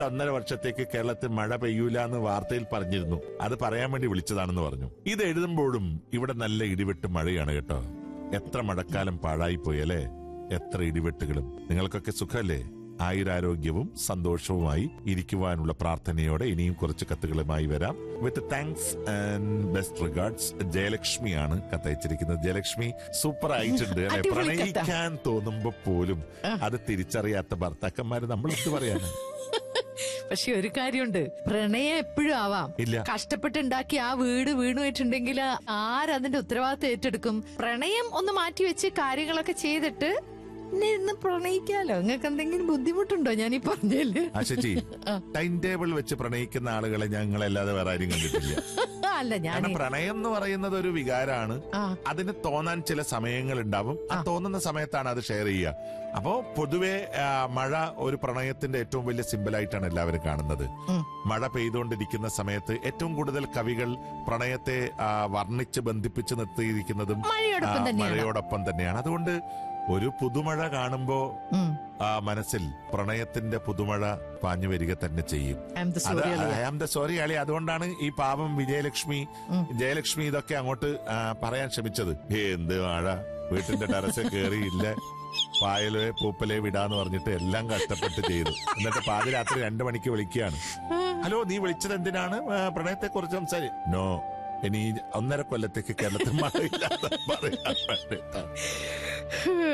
ഒന്നര വർഷത്തേക്ക് കേരളത്തിൽ മഴ പെയ്യൂല എന്ന് വാർത്തയിൽ പറഞ്ഞിരുന്നു അത് പറയാൻ വേണ്ടി വിളിച്ചതാണെന്ന് പറഞ്ഞു ഇത് എഴുതുമ്പോഴും ഇവിടെ നല്ല ഇടിവെട്ട് മഴയാണ് കേട്ടോ എത്ര മഴക്കാലം പാഴായിപ്പോയി അല്ലേ എത്ര ഇടിവെട്ടുകളും നിങ്ങൾക്കൊക്കെ സുഖമല്ലേ ആയുരാരോഗ്യവും സന്തോഷവുമായി ഇരിക്കുവാനുള്ള പ്രാർത്ഥനയോടെ ഇനിയും കുറച്ച് കത്തുകളുമായി വരാം with thanks and best regards ജയലക്ഷ്മിയാണ് കത്തയച്ചിരിക്കുന്നത് ജയലക്ഷ്മി സൂപ്പർ ആയിട്ടുണ്ട് അല്ലെ അടിപൊളി കത്ത. പ്രണയിക്കാൻ തോന്നുമ്പോ പോലും അത് തിരിച്ചറിയാത്ത ഭർത്താക്കന്മാര് നമ്മൾ എന്ത് പറയാനാ പക്ഷെ ഒരു കാര്യമുണ്ട് പ്രണയം എപ്പോഴും ആവാം ഇല്ല. കഷ്ടപ്പെട്ടുണ്ടാക്കി ആ വീട് വീണുപോയിട്ടുണ്ടെങ്കിൽ ആരതിന്റെ ഉത്തരവാദിത്വം ഏറ്റെടുക്കും പ്രണയം ഒന്ന് മാറ്റി വെച്ച് കാര്യങ്ങളൊക്കെ ചെയ്തിട്ട് ഇനി ഇരുന്ന് പ്രണയിക്കാലോ നിങ്ങൾക്ക് എന്തെങ്കിലും ബുദ്ധിമുട്ടുണ്ടോ ഞാൻ ഈ പറഞ്ഞില്ലേ ആ ചേച്ചി ടൈം ടേബിൾ വെച്ച് പ്രണയിക്കുന്ന ആളുകളെ ഞങ്ങളല്ലാതെ വേറെ ആരും കണ്ടിട്ടില്ല അല്ല ഞാൻ കാരണം പ്രണയം എന്ന് പറയുന്നത് ഒരു വികാരമാണ് ആ അതിന് തോന്നാൻ ചില സമയങ്ങൾ ഉണ്ടാവും ആ തോന്നുന്ന സമയത്താണ് അത് ഷെയർ ചെയ്യുക അപ്പോ പൊതുവെ ആ, മഴ ഒരു പ്രണയത്തിന്റെ ഏറ്റവും വലിയ സിമ്പിളായിട്ടാണ് എല്ലാവരും കാണുന്നത് ഉം. മഴ പെയ്തുകൊണ്ടിരിക്കുന്ന സമയത്ത് ഏറ്റവും കൂടുതൽ കവികൾ പ്രണയത്തെ ആ, വർണ്ണിച്ച് ബന്ധിപ്പിച്ച് നിർത്തിയിരിക്കുന്നതും മഴയോടൊപ്പം ആ, തന്നെയാണ് മഴയോടൊപ്പം തന്നെയാണ് അതുകൊണ്ട് ഒരു പുതുമഴ കാണുമ്പോ ഉം. ആ മനസ്സിൽ പ്രണയത്തിന്റെ പുതുമഴ പാഞ്ഞു വരിക തന്നെ ചെയ്യും I'm the അത് sorry അളിയാ. ഐ ആം ദ സോറി അളി അതുകൊണ്ടാണ് ഈ പാപം വിജയലക്ഷ്മി ഉം. ജയലക്ഷ്മി ഇതൊക്കെ അങ്ങോട്ട് ആ, പറയാൻ ശ്രമിച്ചത് "ഹേ, എന്ത് മഴ വീട്ടിന്റെ ടെറസിൽ കയറിയില്ല പായലെ പൂപ്പലെ വിടാന്ന് പറഞ്ഞിട്ട് എല്ലാം കഷ്ടപ്പെട്ട് ചെയ്തു എന്നിട്ട് പാതിരാത്രി രണ്ടു മണിക്ക് വിളിക്കുകയാണ് ഹലോ നീ വിളിച്ചത് എന്തിനാണ് പ്രണയത്തെ കുറിച്ച് സംസാരി നോ ഇനി ഈ ഒന്നര കൊല്ലത്തേക്ക് കേരളത്തിൽ മഴയില്ലാതെ പറയാൻ വേണ്ടിയിട്ടാണ്